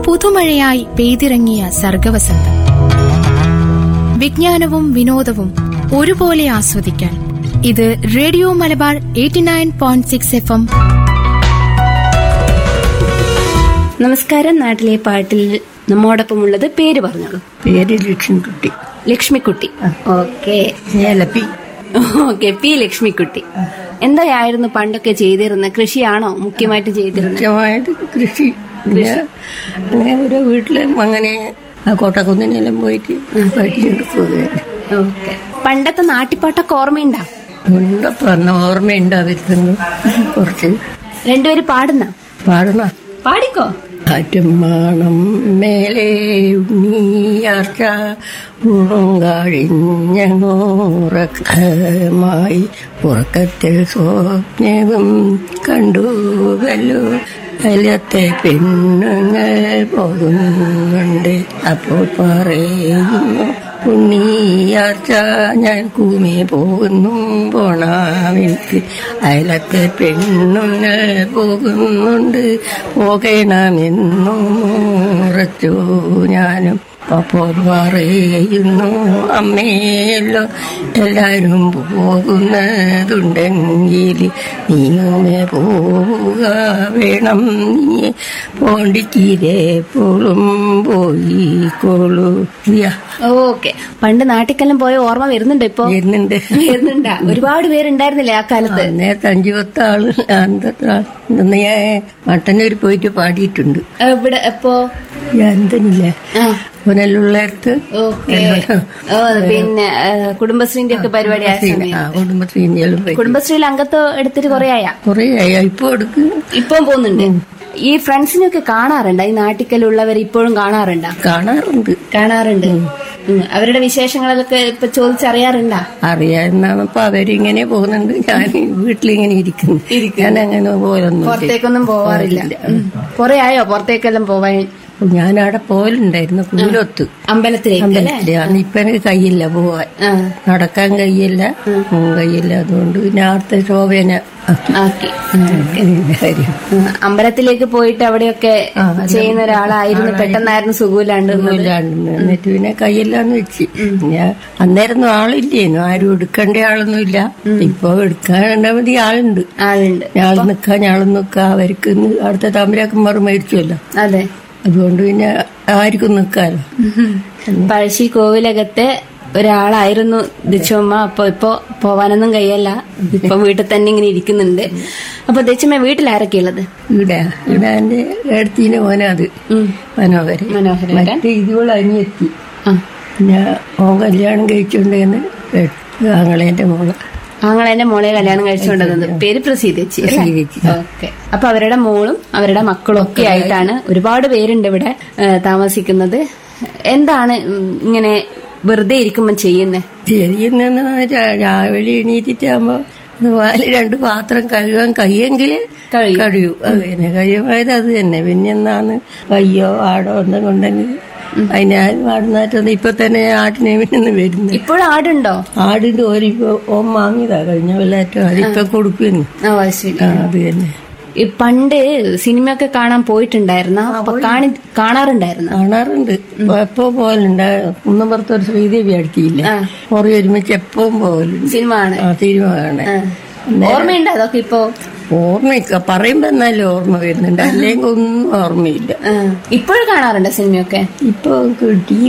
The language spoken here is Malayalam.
പുതുമഴയായി പെയ്തിറങ്ങിയ സർഗവസന്തം വിജ്ഞാനവും വിനോദവും ഒരുപോലെ ആസ്വദിക്കാൻ ഇത് radio Malabar eighty nine point six F M നമസ്കാരം നാട്ടിലെ പാട്ടിൽ നമ്മോടൊപ്പമുള്ളത് പേര് പറഞ്ഞോളൂ പേര് ലക്ഷ്മിക്കുട്ടി ലക്ഷ്മിക്കുട്ടി ഓക്കെ ഏലപ്പി ഓക്കെ പി ലക്ഷ്മിക്കുട്ടി എന്തായിരുന്നു പണ്ടൊക്കെ ചെയ്തിരുന്നത് കൃഷിയാണോ മുഖ്യമായിട്ട് ചെയ്തിരുന്നത് മുഖ്യമായിട്ട് കൃഷി പിന്നെ അങ്ങനെ ഓരോ വീട്ടിലും അങ്ങനെ ആ കോട്ടക്കുന്നിനെല്ലാം പോയിട്ട് പഠിച്ചെടുക്കുകയാണ് ഓക്കെ പണ്ടത്തെ നാട്ടിപ്പാട്ടൊക്കെ ഓർമ്മയുണ്ടോ ഉണ്ട് പറഞ്ഞ ഓർമ്മയുണ്ട് അവരുന്നു കുറച്ച് രണ്ടുപേര് പാടുന്ന പാടണ പാടിക്കോ കാറ്റും മാണം മേലെ ഉണ്ണിയാർച്ച ഉറങ്ങാഴിഞ്ഞൂറക്കമായി ഉറക്കത്തിൽ സ്വപ്നവും കണ്ടുവല്ലോ അതിലത്തെ പെണ്ണുങ്ങൾ പോകുന്നുണ്ട് അപ്പോൾ പറയുന്നു ഉണ്ണിയാർച്ച ഞാൻ കൂമി പോകുന്നു പോണമെനിക്ക് അയലത്തെ പെണ്ണുങ്ങൾ പോകുന്നുണ്ട് പോകണമെന്നും ഉറച്ചു ഞാനും അപ്പോൾ പറയുന്നു അമ്മയല്ലോ എല്ലാവരും പോകുന്നതുണ്ടെങ്കിൽ നീയുമേ പോവുക വേണം നീ പോണ്ടിച്ചിരെപ്പോഴും പോയിക്കോളൂ യാ, ഓക്കെ പണ്ട് നാട്ടിക്കെല്ലാം പോയ ഓർമ്മ വരുന്നുണ്ടോ ഇപ്പൊ വരുന്നുണ്ട് വരുന്നുണ്ടാ ഒരുപാട് പേരുണ്ടായിരുന്നില്ലേ ആ കാലത്ത് നേരത്തെ അഞ്ചു പത്ത് ആള് അന്നത്തെ ആൾ ഇന്ന് ഞാൻ മട്ടന്നൂർ പോയിട്ട് പാടിയിട്ടുണ്ട് ഇവിടെ എപ്പോ എന്തിനില്ലേ ആ പുനലുള്ളടത്ത് ഓക്കെ ഓ പിന്നെ ആ, കുടുംബശ്രീന്റെ ഒക്കെ പരിപാടി ആയ സമയം ആ കുടുംബശ്രീനെല്ലാം പോയി കുടുംബശ്രീയിൽ അംഗത്വം എടുത്തിട്ട് കൊറേ ആയാ കൊറേ ആയി ഇപ്പൊ എടുക്ക് ഇപ്പം പോകുന്നുണ്ട് ഈ ഫ്രണ്ട്സിനൊക്കെ കാണാറുണ്ട് ഈ നാട്ടിക്കലുള്ളവർ ഇപ്പോഴും കാണാറുണ്ടാ കാണാറുണ്ട് കാണാറുണ്ട് ഉം. അവരുടെ വിശേഷങ്ങളൊക്കെ ഇപ്പൊ ചോദിച്ചറിയാറുണ്ടാ അറിയാവുന്നതാണ് അപ്പൊ അവരിങ്ങനെ പോകുന്നുണ്ട് ഞാൻ വീട്ടിലിങ്ങനെ ഇരിക്കുന്നു ഞാൻ അങ്ങനെ പോലൊന്നും പുറത്തേക്കൊന്നും പോവാറില്ല ഉം. കൊറേ ആയോ പുറത്തേക്കെല്ലാം പോവാൻ ഞാൻ അവിടെ പോലുണ്ടായിരുന്നു കുഞ്ഞൊത്ത് അമ്പലത്തിലേക്ക് അല്ലേ അമ്പലത്തില് അന്ന് ഇപ്പൊ എനിക്ക് കയ്യില്ല പോവാൻ ആ നടക്കാൻ കഴിയില്ല ഉം, കഴിയില്ല അതുകൊണ്ട് പിന്നെ അവിടുത്തെ ശോഭന ആക്കി കാര്യം ഉം. അമ്പലത്തിലേക്ക് പോയിട്ട് അവിടെയൊക്കെ ചെയ്യുന്ന ഒരാളായിരുന്നു പെട്ടെന്നായിരുന്നു സുഖമില്ലാണ്ട് ഒന്നുമില്ലാണ്ട് എന്നിട്ട് പിന്നെ കയ്യെല്ലാന്ന് വെച്ച് ഞാൻ അന്നേരൊന്നും ആളില്ലേനു ആരും എടുക്കേണ്ട ആളൊന്നും ഇല്ല ഇപ്പൊ എടുക്കാൻ മതി ആളുണ്ട് ആളുണ്ട് ഞാൾ നിക്കാ ഞാളും നിക്കാ അവർക്ക് ഇന്ന് അവിടുത്തെ തമ്പരാക്കന്മാർ മേടിച്ചുവല്ലോ അതെ അതുകൊണ്ട് പിന്നെ ആർക്കും നിക്കാലോ പഴശ്ശി കോവിലകത്തെ ഒരാളായിരുന്നു ദച്ചുമ്മ അപ്പൊ ഇപ്പൊ പോവാനൊന്നും കഴിയല്ല ഇപ്പൊ വീട്ടിൽ തന്നെ ഇങ്ങനെ ഇരിക്കുന്നുണ്ട് അപ്പൊ ദച്ചുമ്മ വീട്ടിൽ ആരൊക്കെ ഉള്ളത് ഇവിടെ ഇവിടെ എന്റെ ഏടത്തിന്റെ മോനാ അത് മനോഹരൻ മനോഹരൻ മറ്റേ ഇതുപോലെ അനിയെത്തി ആ പിന്നെ ഓൻ കല്യാണം കഴിച്ചുകൊണ്ടേന്ന് ആങ്ങളേന്റെ മോള് ആങ്ങളെന്റെ മോളെ കല്യാണം കഴിച്ചുകൊണ്ടത് പേര് പ്രസീത ചേച്ചി അല്ലേ? പ്രസീത ചേച്ചി. ഓക്കെ അപ്പൊ അവരുടെ മോളും അവരുടെ മക്കളും ഒക്കെ ആയിട്ടാണ് ഒരുപാട് പേരുണ്ട് ഇവിടെ ഏ, താമസിക്കുന്നത് എന്താണ് ഉം, ഇങ്ങനെ വെറുതെ ഇരിക്കുമ്പോ ചെയ്യുന്നത് ചെയ്യുന്നെന്ന് വെച്ചാ രാവിലെ എണീറ്റിട്ടാകുമ്പോ പാല് രണ്ട് പാത്രം കഴുകാൻ കഴിയെങ്കിൽ കഴിയും. കഴിയൂ അത് തന്നെ കഴിയുമായത് അത് തന്നെ പിന്നെ എന്നാണ് കയ്യോ ആടോ എന്തെങ്കിലും ഉണ്ടെങ്കിൽ അതിനാരും ആടുന്നാറ്റൊന്നും ഇപ്പൊ തന്നെ ആട്ടിനെ പിന്നെ വരുന്നത് ഇപ്പോഴും ആടുണ്ടോ ആടിന്റെ ഓരിപ്പോ ഓം വാങ്ങിയതാ കഴിഞ്ഞ കൊല്ലാറ്റം അതിപ്പൊ കൊടുക്കുന്നു ആ അത് ശരി ആ അത് തന്നെ ഈ പണ്ട് സിനിമയൊക്കെ കാണാൻ പോയിട്ടുണ്ടായിരുന്ന അപ്പൊ കാണി കാണാറുണ്ടായിരുന്ന കാണാറുണ്ട് എപ്പോ പോലുണ്ട് കുന്നമ്പുറത്ത് ഒരു ശ്രീദേവി അടുക്കിയില്ല ആ. കുറേ ഒരുമിച്ച് എപ്പോഴും പോകലുണ്ട് സിനിമ ആണ് ആ സിനിമ കാണാൻ ഓർമ്മയുണ്ട് അതൊക്കെ ഇപ്പൊ ഓർമ്മ പറയുമ്പോ എന്നാലും ഓർമ്മ വരുന്നുണ്ട് അല്ലെങ്കിൽ ഒന്നും ഓർമ്മയില്ല ഇപ്പോഴും കാണാറുണ്ട് സിനിമയൊക്കെ ഇപ്പൊ ടി